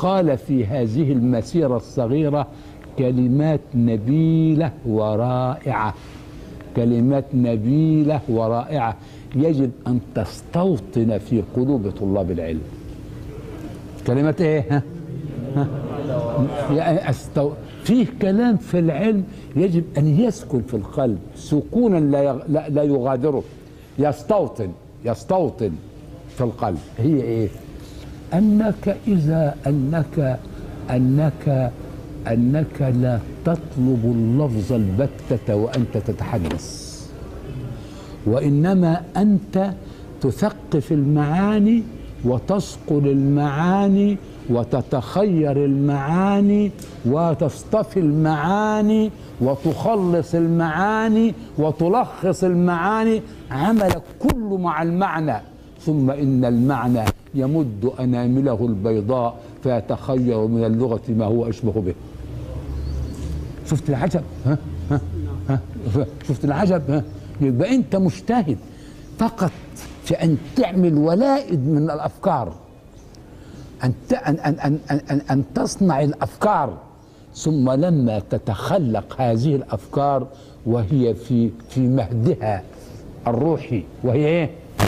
قال في هذه المسيرة الصغيرة كلمات نبيلة ورائعة كلمات نبيلة ورائعة يجب أن تستوطن في قلوب طلاب العلم كلمات ايه ها؟ ها؟ يعني أستو... فيه كلام في العلم يجب أن يسكن في القلب سكونا لا, يغ... لا... لا يغادره يستوطن يستوطن في القلب هي ايه انك اذا انك انك انك لا تطلب اللفظ البتة وانت تتحدث وانما انت تثقف المعاني وتصقل المعاني وتتخير المعاني وتصطفي المعاني وتخلص المعاني وتلخص المعاني عملك كله مع المعنى ثم ان المعنى يمد انامله البيضاء فيتخير من اللغه ما هو اشبه به شفت العجب ها ها ها شفت العجب ها يبقى انت مجتهد فقط في ان تعمل ولائد من الافكار ان ان ان ان, أن, أن تصنع الافكار ثم لما تتخلق هذه الافكار وهي في في مهدها الروحي وهي ايه؟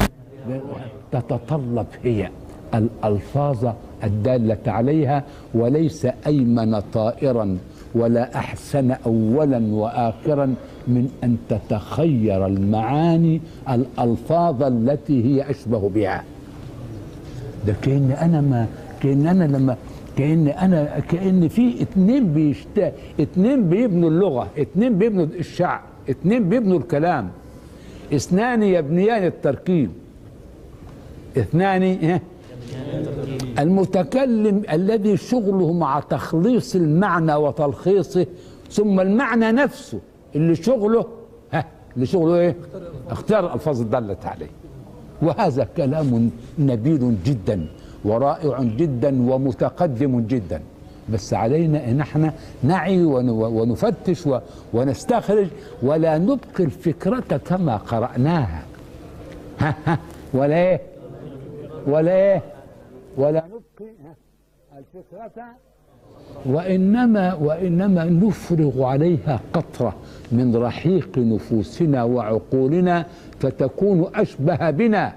تتطلب هي الالفاظ الداله عليها وليس ايمن طائرا ولا احسن اولا واخرا من ان تتخير المعاني الالفاظ التي هي اشبه بها ده كان انا ما كان انا لما كان انا كان في اتنين بيشت اتنين بيبنوا اللغه اتنين بيبنوا الشعر اتنين بيبنوا الكلام اثنان يبنيان التركيب اثنان إيه؟ المتكلم الذي شغله مع تخليص المعنى وتلخيصه ثم المعنى نفسه اللي شغله ها اللي شغله ايه اختار الالفاظ الداله عليه وهذا كلام نبيل جدا ورائع جدا ومتقدم جدا بس علينا ان احنا نعي ونفتش ونستخرج ولا نبقي الفكرة كما قرأناها ها ها ولا ايه ولا ايه ولا نبقي الفكرة وإنما وإنما نفرغ عليها قطرة من رحيق نفوسنا وعقولنا فتكون أشبه بنا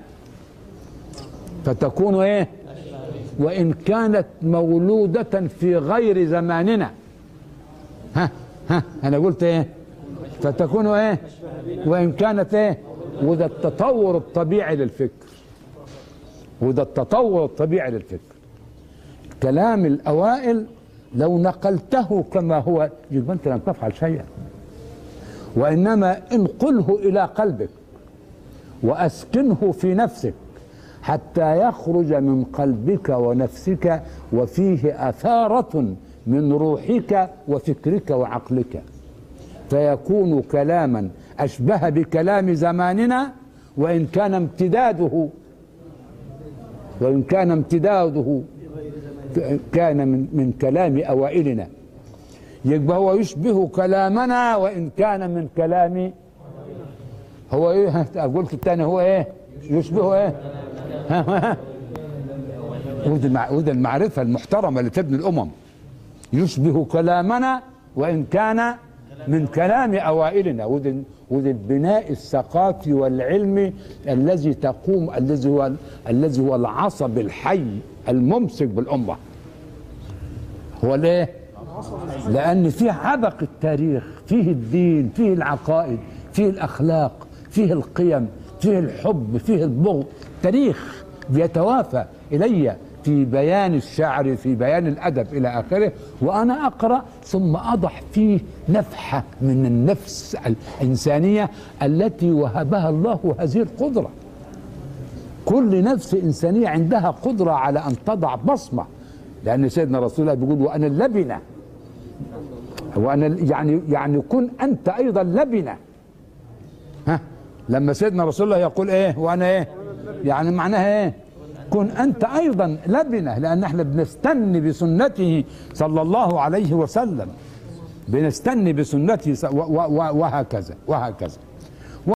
فتكون إيه وإن كانت مولودة في غير زماننا ها ها أنا قلت إيه فتكون إيه وإن كانت إيه وده التطور الطبيعي للفكر وده التطور الطبيعي للفكر كلام الأوائل لو نقلته كما هو يبقى أنت لم تفعل شيئا وإنما انقله إلى قلبك وأسكنه في نفسك حتى يخرج من قلبك ونفسك وفيه أثارة من روحك وفكرك وعقلك فيكون كلاما أشبه بكلام زماننا وإن كان امتداده وإن كان امتداده كان من من كلام أوائلنا يبقى هو يشبه كلامنا وإن كان من كلام هو إيه قلت الثاني هو إيه يشبه إيه وده المعرفة المحترمة اللي تبني الأمم يشبه كلامنا وإن كان من كلام أوائلنا وده وده البناء الثقافي والعلمي الذي تقوم الذي هو الذي هو العصب الحي الممسك بالأمة هو ليه؟ لأن فيه عبق التاريخ فيه الدين فيه العقائد فيه الأخلاق فيه القيم فيه الحب فيه البغض تاريخ بيتوافى إلي في بيان الشعر في بيان الأدب إلى آخره وأنا أقرأ ثم أضع فيه نفحة من النفس الإنسانية التي وهبها الله هذه القدرة كل نفس إنسانية عندها قدرة على أن تضع بصمة لأن سيدنا رسول الله بيقول وأنا اللبنة وأنا يعني يعني كن أنت أيضا لبنة ها لما سيدنا رسول الله يقول إيه وأنا إيه يعني معناها إيه كن أنت أيضا لبنة لأن احنا بنستني بسنته صلى الله عليه وسلم بنستني بسنته وهكذا وهكذا